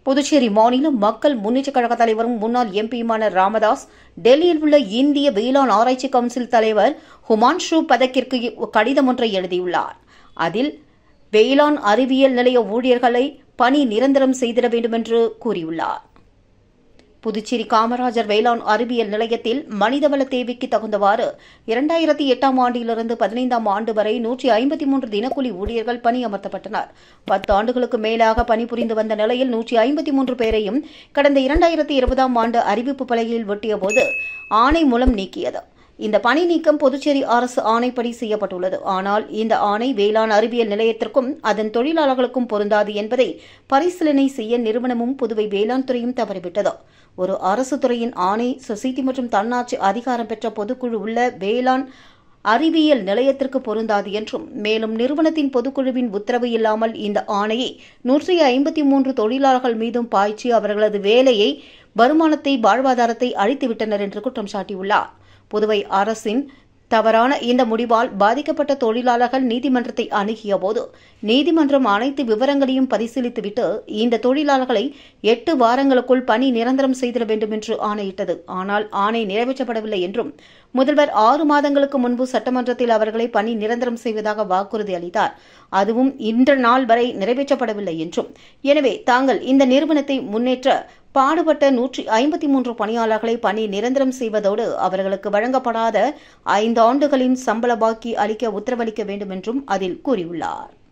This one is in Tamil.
புதுச்சேரி மாநில மக்கள் முன்னேற்றக் கழக தலைவரும் முன்னாள் எம்பியுமான ராமதாஸ் டெல்லியில் உள்ள இந்திய வேளாண் ஆராய்ச்சி கவுன்சில் தலைவர் ஹுமான்ஷு பதக்கிற்கு கடிதம் ஒன்றை எழுதியுள்ளார் அதில் வேளாண் அறிவியல் நிலைய ஊழியர்களை பணி நிரந்தரம் செய்திட வேண்டும் என்று கூறியுள்ளார் புதுச்சேரி காமராஜர் வேளாண் அறிவியல் நிலையத்தில் மனிதவள தேவைக்கு தகுந்தவாறு இரண்டாயிரத்தி எட்டாம் ஆண்டிலிருந்து பதினைந்தாம் ஆண்டு வரை நூற்றி ஐம்பத்தி மூன்று தினக்கூலி ஊழியர்கள் பணியமர்த்தப்பட்டனர் பத்து ஆண்டுகளுக்கு மேலாக பணிபுரிந்து வந்த நிலையில் நூற்றி ஐம்பத்தி மூன்று பேரையும் கடந்த இரண்டாயிரத்தி இருபதாம் ஆண்டு அறிவிப்பு பலகையில் வெட்டியபோது ஆணை மூலம் நீக்கியது இந்த பணி நீக்கம் புதுச்சேரி அரசு ஆணைப்படி செய்யப்பட்டுள்ளது ஆனால் இந்த ஆணை வேளாண் அறிவியல் நிலையத்திற்கும் அதன் தொழிலாளர்களுக்கும் பொருந்தாது என்பதை பரிசீலனை செய்ய நிறுவனமும் புதுவை வேளாண் துறையும் தவறிவிட்டது ஒரு அரசு துறையின் ஆணை சொசைட்டி மற்றும் தன்னாட்சி அதிகாரம் பெற்ற பொதுக்குழு உள்ள வேளாண் அறிவியல் நிலையத்திற்கு பொருந்தாது என்றும் மேலும் நிறுவனத்தின் பொதுக்குழுவின் உத்தரவு இல்லாமல் இந்த ஆணையை நூற்றி ஐம்பத்தி மூன்று தொழிலாளர்கள் மீதும் பாய்ச்சி அவர்களது வேலையை வருமானத்தை வாழ்வாதாரத்தை அழித்துவிட்டனர் என்று குற்றம் சாட்டியுள்ளார் புதுவை அரசின் தவறான இந்த முடிவால் பாதிக்கப்பட்ட தொழிலாளர்கள் நீதிமன்றத்தை அணுகிய போது நீதிமன்றம் அனைத்து விவரங்களையும் பரிசீலித்துவிட்டு இந்த தொழிலாளர்களை எட்டு வாரங்களுக்குள் பணி நிரந்தரம் செய்திட வேண்டும் என்று ஆணையிட்டது ஆனால் ஆணை நிறைவேற்றப்படவில்லை என்றும் முதல்வர் ஆறு மாதங்களுக்கு முன்பு சட்டமன்றத்தில் அவர்களை பணி நிரந்தரம் செய்வதாக வாக்குறுதி அளித்தார் அதுவும் இன்று நாள் வரை நிறைவேற்றப்படவில்லை என்றும் எனவே தாங்கள் இந்த நிறுவனத்தை முன்னேற்ற பாடுபட்ட நூற்றி ஐம்பத்தி மூன்று பணியாளர்களை பணி நிரந்தரம் செய்வதோடு அவர்களுக்கு வழங்கப்படாத ஐந்து ஆண்டுகளின் சம்பள பாக்கி அளிக்க உத்தரவளிக்க வேண்டும் என்றும் அதில் கூறியுள்ளார்